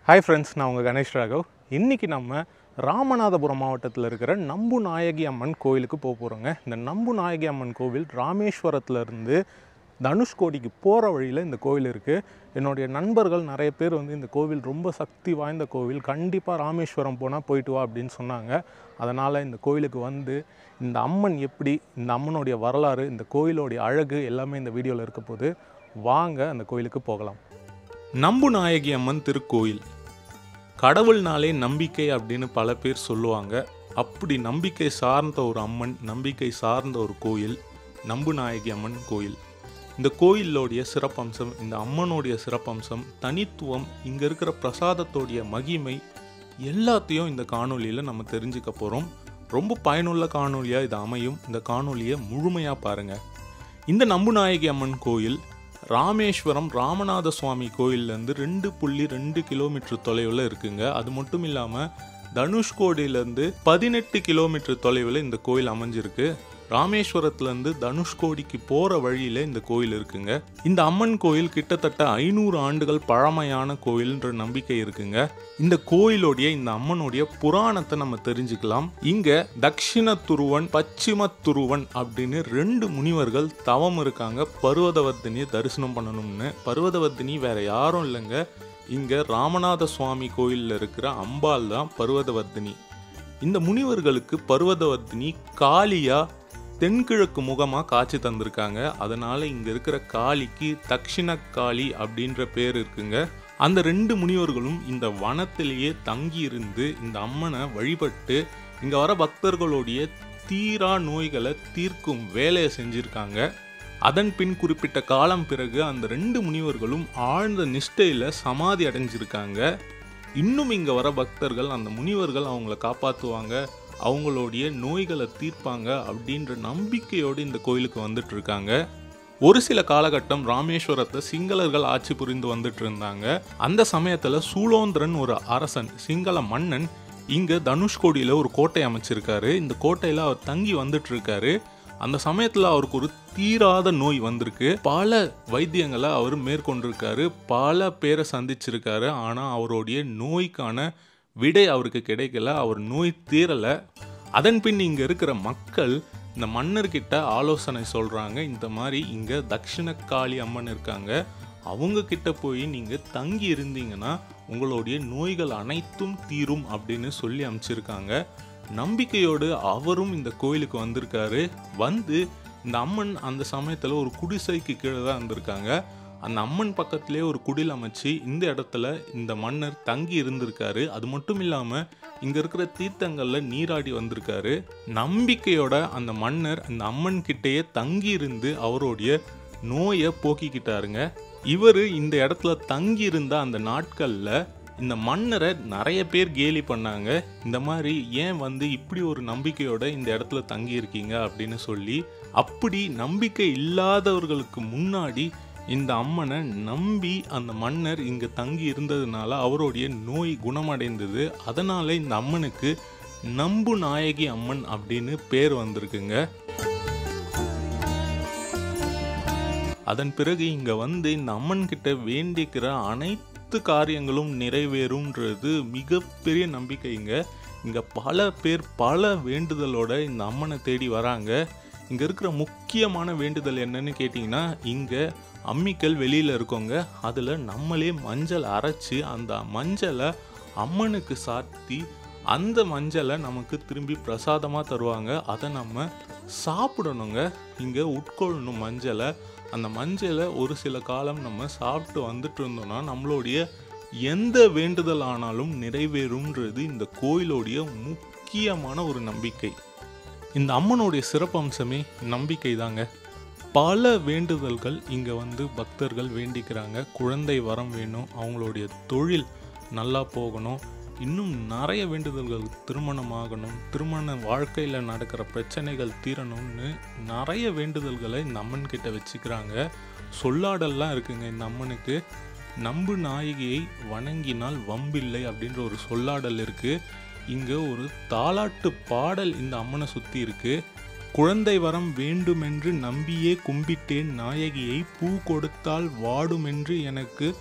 hi friends நான் உங்கள் கணேஷ் ராகவ் இன்றைக்கி நம்ம ராமநாதபுரம் மாவட்டத்தில் இருக்கிற நம்பு நாயகி அம்மன் கோயிலுக்கு போக போகிறோங்க இந்த நம்பு நாயகி அம்மன் கோவில் ராமேஸ்வரத்துல இருந்து தனுஷ்கோடிக்கு போகிற வழியில் இந்த கோவில் இருக்குது என்னுடைய நண்பர்கள் நிறைய பேர் வந்து இந்த கோவில் ரொம்ப சக்தி வாய்ந்த கோவில் கண்டிப்பாக ராமேஸ்வரம் போனால் போயிட்டு வா அப்படின்னு சொன்னாங்க அதனால் இந்த கோயிலுக்கு வந்து இந்த அம்மன் எப்படி இந்த அம்மனுடைய வரலாறு இந்த கோயிலோடைய அழகு எல்லாமே இந்த வீடியோவில் இருக்க போது வாங்க அந்த கோயிலுக்கு போகலாம் நம்பு நாயகி அம்மன் திருக்கோயில் கடவுள்னாலே நம்பிக்கை அப்படின்னு பல பேர் சொல்லுவாங்க அப்படி நம்பிக்கை சார்ந்த ஒரு அம்மன் நம்பிக்கை சார்ந்த ஒரு கோயில் நம்பு நாயகி அம்மன் கோயில் இந்த கோயிலோடைய சிறப்பம்சம் இந்த அம்மனுடைய சிறப்பம்சம் தனித்துவம் இங்கே இருக்கிற பிரசாதத்தோடைய மகிமை எல்லாத்தையும் இந்த காணொளியில் நம்ம தெரிஞ்சுக்க போகிறோம் ரொம்ப பயனுள்ள காணொளியாக இது அமையும் இந்த காணொளியை முழுமையாக பாருங்கள் இந்த நம்புநாயகி அம்மன் கோயில் ராமேஸ்வரம் ராமநாத சுவாமி கோயில்லேருந்து ரெண்டு புள்ளி ரெண்டு கிலோமீட்டர் தொலைவில் இருக்குங்க அது மட்டும் இல்லாமல் தனுஷ்கோடியிலேருந்து பதினெட்டு கிலோமீட்டர் தொலைவில் இந்த கோயில் அமைஞ்சிருக்கு ராமேஸ்வரத்துலேருந்து தனுஷ்கோடிக்கு போகிற வழியில் இந்த கோயில் இருக்குங்க இந்த அம்மன் கோயில் கிட்டத்தட்ட ஐநூறு ஆண்டுகள் பழமையான கோயில்ன்ற நம்பிக்கை இருக்குங்க இந்த கோயிலோடைய இந்த அம்மனுடைய புராணத்தை நம்ம தெரிஞ்சுக்கலாம் இங்க தக்ஷிண துருவன் பச்சிம துருவன் அப்படின்னு ரெண்டு முனிவர்கள் தவம் இருக்காங்க பர்வதவர்த்தினியை தரிசனம் பண்ணணும்னு பர்வதவர்த்தினி வேற யாரும் இல்லைங்க இங்க ராமநாத சுவாமி கோயில்ல இருக்கிற அம்பாள் தான் பர்வதவர்த்தினி இந்த முனிவர்களுக்கு பர்வதவர்த்தினி காளியா தென்கிழக்கு முகமாக காட்சி தந்திருக்காங்க அதனால இங்க இருக்கிற காளிக்கு தக்ஷிண காளி அப்படின்ற பேர் இருக்குங்க அந்த ரெண்டு முனிவர்களும் இந்த வனத்திலேயே தங்கி இருந்து இந்த அம்மனை வழிபட்டு இங்க வர பக்தர்களுடைய தீரா நோய்களை தீர்க்கும் வேலையை செஞ்சிருக்காங்க அதன் பின் குறிப்பிட்ட காலம் பிறகு அந்த ரெண்டு முனிவர்களும் ஆழ்ந்த நிஷ்டையில சமாதி அடைஞ்சிருக்காங்க இன்னும் இங்க வர பக்தர்கள் அந்த முனிவர்கள் அவங்கள காப்பாத்துவாங்க அவங்களுடைய நோய்களை தீர்ப்பாங்க அப்படின்ற நம்பிக்கையோடு இந்த கோயிலுக்கு வந்துட்டு இருக்காங்க ஒரு சில காலகட்டம் ராமேஸ்வரத்தை சிங்களர்கள் ஆட்சி புரிந்து வந்துட்டு இருந்தாங்க அந்த சமயத்துல சூலோந்திரன் ஒரு அரசன் சிங்கள மன்னன் இங்க தனுஷ்கோடியில ஒரு கோட்டை அமைச்சிருக்காரு இந்த கோட்டையில அவர் தங்கி வந்துட்டு இருக்காரு அந்த சமயத்துல அவருக்கு ஒரு தீராத நோய் வந்திருக்கு பல வைத்தியங்களை அவர் மேற்கொண்டிருக்காரு பல பேரை சந்திச்சிருக்காரு ஆனா அவருடைய நோய்க்கான விடை அவருக்கு கிடைக்கல அவர் நோய் தீரலை அதன் பின் இங்கே இருக்கிற மக்கள் இந்த மன்னர்கிட்ட ஆலோசனை சொல்கிறாங்க இந்த மாதிரி இங்கே தக்ஷிண காளி அம்மன் இருக்காங்க அவங்க கிட்ட போய் நீங்கள் தங்கி இருந்தீங்கன்னா உங்களுடைய நோய்கள் அனைத்தும் தீரும் அப்படின்னு சொல்லி அமைச்சிருக்காங்க நம்பிக்கையோடு அவரும் இந்த கோயிலுக்கு வந்திருக்காரு வந்து இந்த அம்மன் அந்த சமயத்தில் ஒரு குடிசைக்கு கீழே தான் இருந்திருக்காங்க அந்த அம்மன் பக்கத்திலே ஒரு குடில் அமைச்சு இந்த இடத்துல இந்த மன்னர் தங்கி இருந்திருக்காரு அது மட்டும் இல்லாமல் இங்கே இருக்கிற தீர்த்தங்களில் நீராடி வந்திருக்காரு நம்பிக்கையோட அந்த மன்னர் அந்த அம்மன் கிட்டேயே தங்கி இருந்து அவருடைய நோயை போக்கிக்கிட்டாருங்க இவர் இந்த இடத்துல தங்கி இருந்த அந்த நாட்களில் இந்த மன்னரை நிறைய பேர் கேலி பண்ணாங்க இந்த மாதிரி ஏன் வந்து இப்படி ஒரு நம்பிக்கையோட இந்த இடத்துல தங்கி இருக்கீங்க அப்படின்னு சொல்லி அப்படி நம்பிக்கை இல்லாதவர்களுக்கு முன்னாடி இந்த அம்மனை நம்பி அந்த மன்னர் இங்க தங்கி இருந்ததுனால அவருடைய நோய் குணமடைந்தது அதனால இந்த அம்மனுக்கு நம்பு நாயகி அம்மன் அப்படின்னு பேர் வந்திருக்குங்க அதன் பிறகு இங்க வந்து இந்த அம்மன் கிட்ட வேண்டிக்கிற அனைத்து காரியங்களும் நிறைவேறும்ன்றது மிகப்பெரிய நம்பிக்கைங்க இங்க பல பேர் பல வேண்டுதலோட இந்த அம்மனை தேடி வராங்க இங்க இருக்கிற முக்கியமான வேண்டுதல் என்னன்னு கேட்டிங்கன்னா இங்க அம்மிக்கல் வெளியில் இருக்கோங்க அதில் நம்மளே மஞ்சள் அரைச்சி அந்த மஞ்சளை அம்மனுக்கு சாத்தி அந்த மஞ்சளை நமக்கு திரும்பி பிரசாதமாக தருவாங்க அதை நம்ம சாப்பிடணுங்க இங்கே உட்கொள்ளணும் மஞ்சளை அந்த மஞ்சளை ஒரு சில காலம் நம்ம சாப்பிட்டு வந்துட்டு இருந்தோம்னா நம்மளுடைய எந்த வேண்டுதல் ஆனாலும் நிறைவேறும்ன்றது இந்த கோயிலோடைய முக்கியமான ஒரு நம்பிக்கை இந்த அம்மனுடைய சிறப்பம்சமே நம்பிக்கை தாங்க பல வேண்டுதல்கள் இங்கே வந்து பக்தர்கள் வேண்டிக்கிறாங்க குழந்தை வரம் வேணும் அவங்களுடைய தொழில் நல்லா போகணும் இன்னும் நிறைய வேண்டுதல்கள் திருமணம் ஆகணும் திருமண வாழ்க்கையில் நடக்கிற பிரச்சனைகள் தீரணும்னு நிறைய வேண்டுதல்களை இந்த அம்மன் கிட்ட வச்சுக்கிறாங்க சொல்லாடல்லாம் இருக்குங்க இந்த அம்மனுக்கு நம்பு நாயகியை வணங்கினால் வம்பில்லை அப்படின்ற ஒரு சொல்லாடல் இருக்கு இங்கே ஒரு தாலாட்டு பாடல் இந்த அம்மனை சுற்றி இருக்கு குழந்தை வரம் வேண்டுமென்று நம்பியே கும்பிட்டேன் நாயகியை பூ கொடுத்தால் வாடுமென்று எனக்கு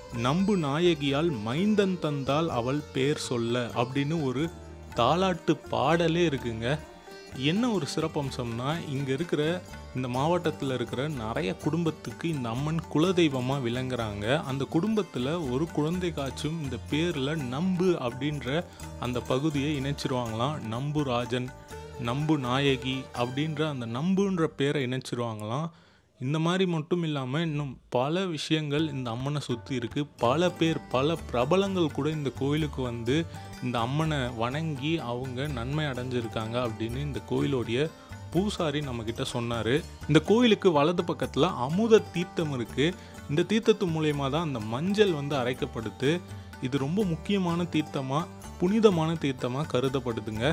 நம்பு நாயகியால் மைந்தன் தந்தால் அவள் பேர் சொல்ல அப்படின்னு ஒரு தாலாட்டு பாடலே இருக்குங்க என்ன ஒரு சிறப்பம்சம்னா இங்கே இருக்கிற இந்த மாவட்டத்தில் இருக்கிற நிறைய குடும்பத்துக்கு இந்த அம்மன் குலதெய்வமாக விளங்குறாங்க அந்த குடும்பத்தில் ஒரு குழந்தை காச்சும் இந்த பேரில் நம்பு அப்படின்ற அந்த பகுதியை இணைச்சிருவாங்களாம் நம்பு ராஜன் நம்பு நாயகி அப்படின்ற அந்த நம்புன்ற பேரை இணைச்சிருவாங்களாம் இந்த மாதிரி மட்டும் இல்லாமல் இன்னும் பல விஷயங்கள் இந்த அம்மனை சுற்றி இருக்குது பல பேர் பல பிரபலங்கள் கூட இந்த கோயிலுக்கு வந்து இந்த அம்மனை வணங்கி அவங்க நன்மை அடைஞ்சிருக்காங்க அப்படின்னு இந்த கோயிலோடைய பூசாரி நம்மக்கிட்ட சொன்னார் இந்த கோயிலுக்கு வலது பக்கத்தில் அமுத தீர்த்தம் இருக்குது இந்த தீர்த்தத்து மூலயமா தான் அந்த மஞ்சள் வந்து அரைக்கப்படுது இது ரொம்ப முக்கியமான தீர்த்தமாக புனிதமான தீர்த்தமாக கருதப்படுதுங்க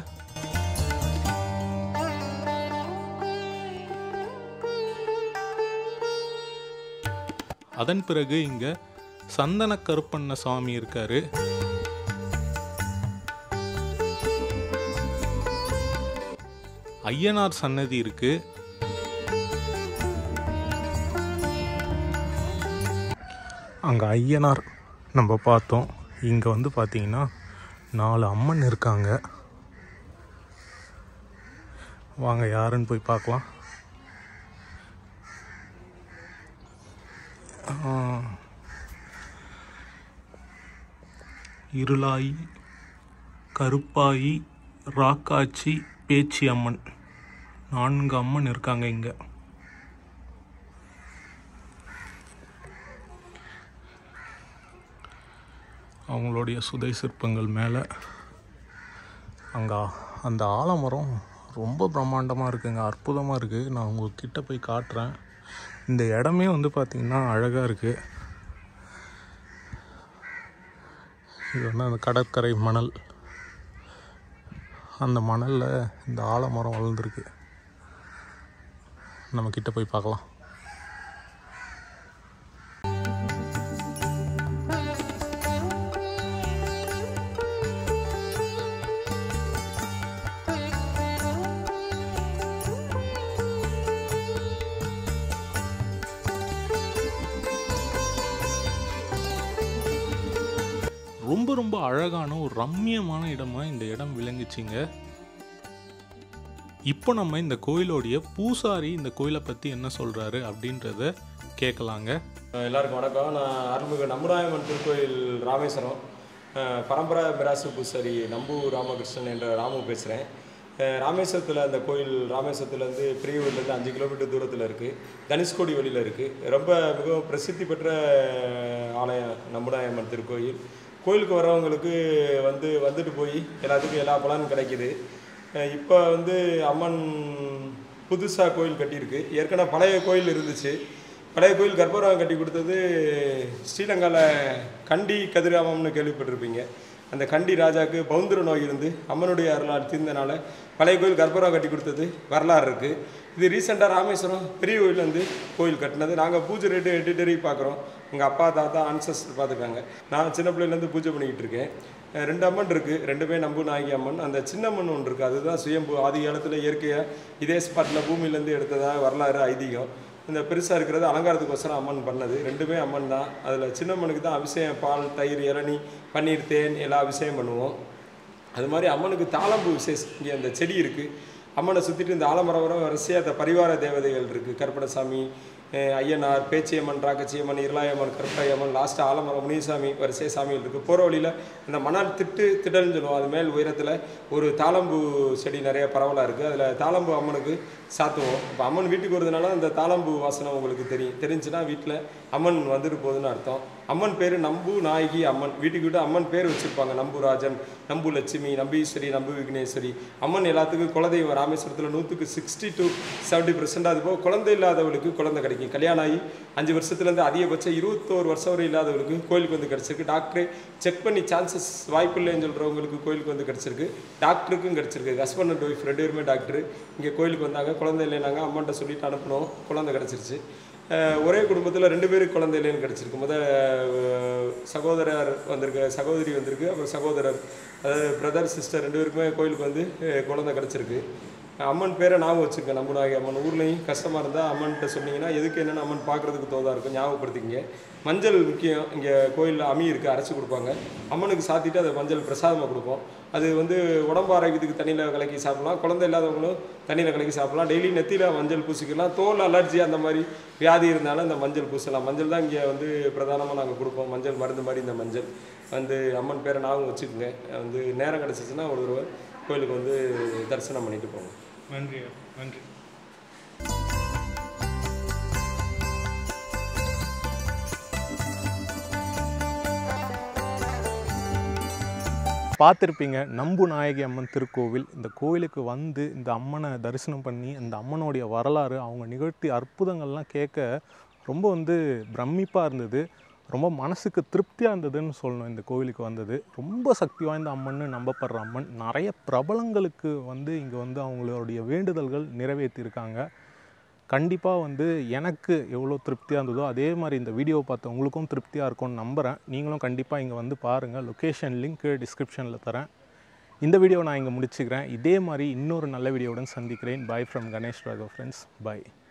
அதன் பிறகு இங்க சந்தன கருப்பண்ண சாமி இருக்காரு ஐயனார் சன்னதி இருக்கு அங்கே ஐயனார் நம்ம பார்த்தோம் இங்கே வந்து பார்த்தீங்கன்னா நாலு அம்மன் இருக்காங்க வாங்க யாருன்னு போய் பார்க்கலாம் இருளாயி கருப்பாயி ராக்காச்சி பேச்சி அம்மன் நான்கு அம்மன் இருக்காங்க இங்கே அவங்களுடைய சுதை சிற்பங்கள் மேலே அங்கே அந்த ஆலமரம் ரொம்ப பிரம்மாண்டமாக இருக்குங்க அற்புதமாக இருக்குது நான் உங்ககிட்ட போய் காட்டுறேன் இந்த இடமே வந்து பார்த்திங்கன்னா அழகாக இருக்குது இது வந்து அந்த கடற்கரை மணல் அந்த மணலில் இந்த ஆலமரம் வளர்ந்துருக்கு நம்ம கிட்ட போய் பார்க்கலாம் ரொம்ப ரொம்ப அழகான ஒரு ரம்மியமான இடமா இந்த இடம் விளங்குச்சுங்க இப்போ நம்ம இந்த கோயிலோடைய பூசாரி இந்த கோயிலை பற்றி என்ன சொல்கிறாரு அப்படின்றத கேட்கலாங்க எல்லாருக்கும் வணக்கம் நான் அருள்மிகு நம்புராயம்மன் திருக்கோயில் ராமேஸ்வரம் அஹ், பரம்பரா மிராசு பூசாரி நம்பு ராமகிருஷ்ணன் என்ற ராமு பேசுகிறேன் ராமேஸ்வரத்தில் அந்த கோயில் ராமேஸ்வரத்துலேருந்து பிரியூர்லேருந்து அஞ்சு கிலோமீட்டர் தூரத்தில் இருக்குது தனுஷ்கோடி வழியில் இருக்குது ரொம்ப மிகவும் பிரசித்தி பெற்ற ஆலயம் நம்புராயம்மன் திருக்கோயில் கோயிலுக்கு வர்றவங்களுக்கு வந்து வந்துட்டு போய் எல்லாத்துக்கும் எல்லா பலனும் கிடைக்குது இப்போ வந்து அம்மன் புதுசாக கோயில் கட்டியிருக்கு ஏற்கனவே பழைய கோயில் இருந்துச்சு பழைய கோயில் கர்ப்பகிரகம் கட்டி கொடுத்தது ஸ்ரீலங்காவில் கண்டி கதிராமம்னு கேள்விப்பட்டிருப்பீங்க அந்த கண்டி ராஜாவுக்கு பௌந்திர நோய் இருந்து அம்மனுடைய அருளால் தீர்ந்தனால பழைய கோயில் கர்ப்பகிரகம் கட்டி கொடுத்தது வரலாறு இருக்குது இது ரீசெண்டாக ராமேஸ்வரம் பெரிய கோயில் வந்து கோயில் கட்டினது நாங்கள் பூஜை ரேட்டு எடிட்டரி பார்க்குறோம் எங்கள் அப்பா தாத்தா அன்சஸ்டர் பார்த்துருக்காங்க நான் சின்ன பிள்ளையிலேருந்து பூஜை பண்ணிக்கிட்டு இருக்கேன் அஹ் ரெண்டு அம்மன் இருக்குது ரெண்டுமே நம்பு நாயகி அம்மன் அந்த சின்ன அம்மன் ஒன்று இருக்குது அதுதான் சுயம்பு ஆதி காலத்தில் இயற்கையாக இதே ஸ்பாட்டில் பூமியிலேருந்து எடுத்ததாக வரலாறு ஐதீகம் இந்த பெருசாக இருக்கிறது அலங்காரத்துக்கோசரம் அம்மன் பண்ணது ரெண்டுமே அம்மன் தான் அதில் சின்ன அம்மனுக்கு தான் அபிஷேகம் பால் தயிர் இளநி பன்னீர் தேன் எல்லா அபிஷேகம் பண்ணுவோம் அது மாதிரி அம்மனுக்கு தாளம்பூ விசேஷம் இங்கே அந்த செடி இருக்குது அம்மனை சுற்றிட்டு இந்த ஆலமரம் வர வரிசையாக அந்த பரிவார தேவதைகள் இருக்குது கருப்பணசாமி அஹ் ஐயனார் பேச்சியம்மன் ராக்கச்சியம்மன் இருளாயம்மன் கருப்பாயம்மன் லாஸ்ட் ஆலமரம் முனிசாமி வரிசை சாமிகள் இருக்குது போகிற வழியில் அந்த மணல் திட்டு திடல்னு சொல்லுவோம் அது மேல் உயரத்தில் ஒரு தாளம்பூ செடி நிறைய பரவலாக இருக்குது அதில் தாளம்பூ அம்மனுக்கு சாத்துவோம் இப்போ அம்மன் வீட்டுக்கு வருதுனால அந்த தாளம்பூ வாசனை உங்களுக்கு தெரியும் தெரிஞ்சுன்னா வீட்டில் அம்மன் வந்துட்டு போகுதுன்னு அர்த்தம் அம்மன் பேர் நம்பு நாயகி அம்மன் வீட்டுக்கு வீட்டு அம்மன் பேர் வச்சுருப்பாங்க நம்புராஜன் நம்பு லட்சுமி நம்பீஸ்வரி நம்பு விக்னேஸ்வரி அம்மன் எல்லாத்துக்கும் குலதெய்வம் ராமேஸ்வரத்தில் நூற்றுக்கு சிக்ஸ்டி டு செவன்ட்டி பர்சன்ட் அது போக குழந்தை இல்லாதவளுக்கு குழந்தை கிடைக்கும் கல்யாணம் ஆகி அஞ்சு வருஷத்துலேருந்து அதிகபட்சம் இருபத்தோரு வருஷம் வரை இல்லாதவளுக்கு கோயிலுக்கு வந்து கிடச்சிருக்கு டாக்டரே செக் பண்ணி சான்சஸ் வாய்ப்பு இல்லைன்னு சொல்கிறவங்களுக்கு கோயிலுக்கு வந்து கிடச்சிருக்கு டாக்டருக்கும் கிடச்சிருக்கு ஹஸ்பண்ட் அண்ட் ஒய்ஃப் ரெண்டு பேருமே டாக்டர் இங்கே கோயிலுக்கு வந்தாங்க குழந்தை இல்லைனாங்க அம்மாண்ட சொல்லிட்டு அனுப்பினோம் குழந்தை கிடச்சிருச்சு அஹ் ஒரே குடும்பத்தில் ரெண்டு பேருக்கு குழந்தை இல்லைன்னு கிடச்சிருக்கு முத அஹ், சகோதரர் வந்திருக்கு சகோதரி வந்திருக்கு அப்புறம் சகோதரர் அதாவது பிரதர் சிஸ்டர் ரெண்டு பேருக்குமே கோயிலுக்கு வந்து அஹ், குழந்தை கிடச்சிருக்கு அம்மன் பேரை ஞாபகம் வச்சுருக்கேன் நம்ம நாயகி அம்மன் ஊர்லேயும் கஷ்டமாக இருந்தால் அம்மன்கிட்ட சொன்னீங்கன்னா எதுக்கு என்னென்ன அம்மன் பார்க்குறதுக்கு தோதாக இருக்கும் ஞாபகப்படுத்திக்கிங்க மஞ்சள் முக்கியம் இங்கே கோயிலில் அமி இருக்குது அரைச்சி கொடுப்பாங்க அம்மனுக்கு சாத்திட்டு அதை மஞ்சள் பிரசாதமாக கொடுப்போம் அது வந்து உடம்பு ஆரோக்கியத்துக்கு தண்ணியில் கலக்கி சாப்பிடலாம் குழந்தை இல்லாதவங்களும் தண்ணியில் கலக்கி சாப்பிடலாம் டெய்லி நெத்தியில் மஞ்சள் பூசிக்கலாம் தோல் அலர்ஜி அந்த மாதிரி வியாதி இருந்தாலும் இந்த மஞ்சள் பூசலாம் மஞ்சள் தான் இங்கே வந்து பிரதானமாக நாங்கள் கொடுப்போம் மஞ்சள் மருந்து மாதிரி இந்த மஞ்சள் வந்து அம்மன் பேரை ஞாபகம் வச்சுக்கோங்க வந்து நேரம் கிடச்சிச்சின்னா ஒரு தடவை கோயிலுக்கு வந்து தரிசனம் பண்ணிட்டு போங்க நன்றி நன்றி பார்த்துருப்பீங்க நம்பு நாயகி அம்மன் திருக்கோவில் இந்த கோவிலுக்கு வந்து இந்த அம்மனை தரிசனம் பண்ணி இந்த அம்மனுடைய வரலாறு அவங்க நிகழ்த்தி அற்புதங்கள்லாம் கேட்க ரொம்ப வந்து பிரமிப்பாக இருந்தது ரொம்ப மனசுக்கு திருப்தியாக இருந்ததுன்னு சொல்லணும் இந்த கோவிலுக்கு வந்தது ரொம்ப சக்தி வாய்ந்த அம்மன்னு நம்பப்படுற அம்மன் நிறைய பிரபலங்களுக்கு வந்து இங்கே வந்து அவங்களுடைய வேண்டுதல்கள் நிறைவேற்றியிருக்காங்க கண்டிப்பாக வந்து எனக்கு எவ்வளோ திருப்தியாக இருந்ததோ அதே மாதிரி இந்த வீடியோவை பார்த்து உங்களுக்கும் திருப்தியாக இருக்கும்னு நம்புகிறேன் நீங்களும் கண்டிப்பாக இங்கே வந்து பாருங்கள் லொக்கேஷன் லிங்க் டிஸ்கிரிப்ஷனில் தரேன் இந்த வீடியோ நான் இங்கே முடிச்சுக்கிறேன் இதே மாதிரி இன்னொரு நல்ல வீடியோவுடன் சந்திக்கிறேன் bye from Ganesh Raghav friends by